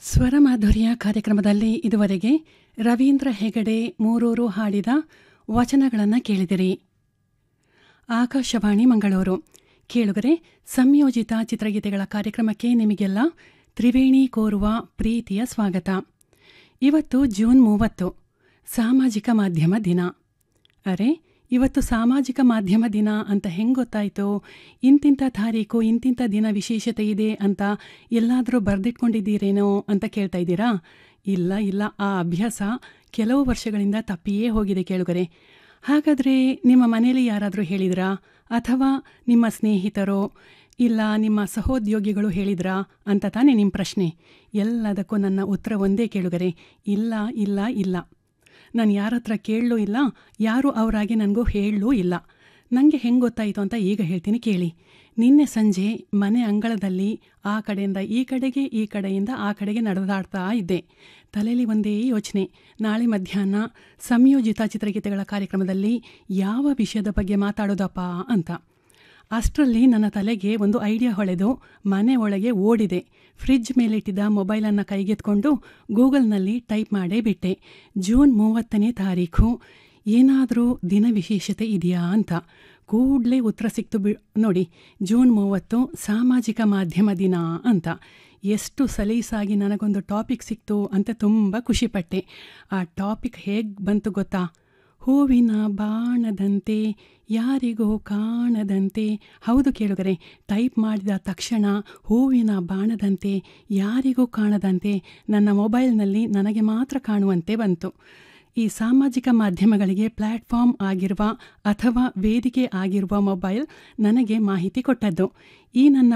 ಸ್ವರಮಾಧುರ್ಯ ಕಾರ್ಯಕ್ರಮದಲ್ಲಿ ಇದುವರೆಗೆ ರವೀಂದ್ರ ಹೆಗಡೆ ಮೂರೂರು ಹಾಡಿದ ವಚನಗಳನ್ನು ಕೇಳಿದಿರಿ ಆಕಾಶವಾಣಿ ಮಂಗಳೂರು ಕೇಳುಗರೆ ಸಂಯೋಜಿತ ಚಿತ್ರಗೀತೆಗಳ ಕಾರ್ಯಕ್ರಮಕ್ಕೆ ನಿಮಗೆಲ್ಲ ತ್ರಿವೇಣಿ ಕೋರುವ ಪ್ರೀತಿಯ ಸ್ವಾಗತ ಇವತ್ತು ಜೂನ್ ಮೂವತ್ತು ಸಾಮಾಜಿಕ ಮಾಧ್ಯಮ ದಿನ ಅರೆ ಇವತ್ತು ಸಾಮಾಜಿಕ ಮಾಧ್ಯಮ ದಿನ ಅಂತ ಹೆಂಗೆ ಗೊತ್ತಾಯಿತು ಇಂತಿಂಥ ತಾರೀಕು ಇಂತಿಂಥ ದಿನ ವಿಶೇಷತೆ ಇದೆ ಅಂತ ಎಲ್ಲಾದರೂ ಬರೆದಿಟ್ಕೊಂಡಿದ್ದೀರೇನೋ ಅಂತ ಕೇಳ್ತಾ ಇದ್ದೀರಾ ಇಲ್ಲ ಇಲ್ಲ ಆ ಅಭ್ಯಾಸ ಕೆಲವು ವರ್ಷಗಳಿಂದ ತಪ್ಪಿಯೇ ಹೋಗಿದೆ ಕೇಳುಗರೆ ಹಾಗಾದರೆ ನಿಮ್ಮ ಮನೆಯಲ್ಲಿ ಯಾರಾದರೂ ಹೇಳಿದ್ರಾ ಅಥವಾ ನಿಮ್ಮ ಸ್ನೇಹಿತರೋ ಇಲ್ಲ ನಿಮ್ಮ ಸಹೋದ್ಯೋಗಿಗಳು ಹೇಳಿದ್ರಾ ಅಂತ ತಾನೇ ನಿಮ್ಮ ಪ್ರಶ್ನೆ ಎಲ್ಲದಕ್ಕೂ ನನ್ನ ಉತ್ತರ ಒಂದೇ ಕೇಳುಗರೆ ಇಲ್ಲ ಇಲ್ಲ ಇಲ್ಲ ನಾನು ಯಾರ ಹತ್ರ ಕೇಳಲೂ ಇಲ್ಲ ಯಾರು ಅವರಾಗಿ ನನಗೂ ಹೇಳಲೂ ಇಲ್ಲ ನನಗೆ ಹೆಂಗೆ ಗೊತ್ತಾಯಿತು ಅಂತ ಈಗ ಹೇಳ್ತೀನಿ ಕೇಳಿ ನಿನ್ನೆ ಸಂಜೆ ಮನೆ ಅಂಗಳದಲ್ಲಿ ಆ ಕಡೆಯಿಂದ ಈ ಕಡೆಗೆ ಈ ಕಡೆಯಿಂದ ಆ ಕಡೆಗೆ ನಡೆದಾಡ್ತಾ ಇದ್ದೆ ತಲೆಯಲ್ಲಿ ಒಂದೇ ಯೋಚನೆ ನಾಳೆ ಮಧ್ಯಾಹ್ನ ಸಂಯೋಜಿತ ಚಿತ್ರಗೀತೆಗಳ ಕಾರ್ಯಕ್ರಮದಲ್ಲಿ ಯಾವ ವಿಷಯದ ಬಗ್ಗೆ ಮಾತಾಡೋದಪ್ಪ ಅಂತ ಅಷ್ಟರಲ್ಲಿ ನನ್ನ ತಲೆಗೆ ಒಂದು ಐಡಿಯಾ ಹೊಳೆದು ಮನೆ ಒಳಗೆ ಓಡಿದೆ ಫ್ರಿಡ್ಜ್ ಮೇಲಿಟ್ಟಿದ್ದ ಮೊಬೈಲನ್ನು ಕೈಗೆತ್ಕೊಂಡು ಗೂಗಲ್ನಲ್ಲಿ ಟೈಪ್ ಮಾಡೇ ಬಿಟ್ಟೆ ಜೂನ್ ಮೂವತ್ತನೇ ತಾರೀಖು ಏನಾದರೂ ದಿನ ವಿಶೇಷತೆ ಇದೆಯಾ ಅಂತ ಕೂಡಲೇ ಉತ್ತರ ಸಿಕ್ತು ಬಿ ನೋಡಿ ಜೂನ್ ಮೂವತ್ತು ಸಾಮಾಜಿಕ ಮಾಧ್ಯಮ ದಿನ ಅಂತ ಎಷ್ಟು ಸಲೀಸಾಗಿ ನನಗೊಂದು ಟಾಪಿಕ್ ಸಿಕ್ತು ಅಂತ ತುಂಬ ಖುಷಿಪಟ್ಟೆ ಆ ಟಾಪಿಕ್ ಹೇಗೆ ಬಂತು ಗೊತ್ತಾ ಹೂವಿನ ಬಾಣದಂತೆ ಯಾರಿಗೋ ಕಾಣದಂತೆ ಹೌದು ಕೇಳುಗರೆ ಟೈಪ್ ಮಾಡಿದ ತಕ್ಷಣ ಹೂವಿನ ಬಾಣದಂತೆ ಯಾರಿಗೂ ಕಾಣದಂತೆ ನನ್ನ ಮೊಬೈಲ್ನಲ್ಲಿ ನನಗೆ ಮಾತ್ರ ಕಾಣುವಂತೆ ಬಂತು ಈ ಸಾಮಾಜಿಕ ಮಾಧ್ಯಮಗಳಿಗೆ ಪ್ಲ್ಯಾಟ್ಫಾರ್ಮ್ ಆಗಿರುವ ಅಥವಾ ವೇದಿಕೆ ಆಗಿರುವ ಮೊಬೈಲ್ ನನಗೆ ಮಾಹಿತಿ ಕೊಟ್ಟದ್ದು ಈ ನನ್ನ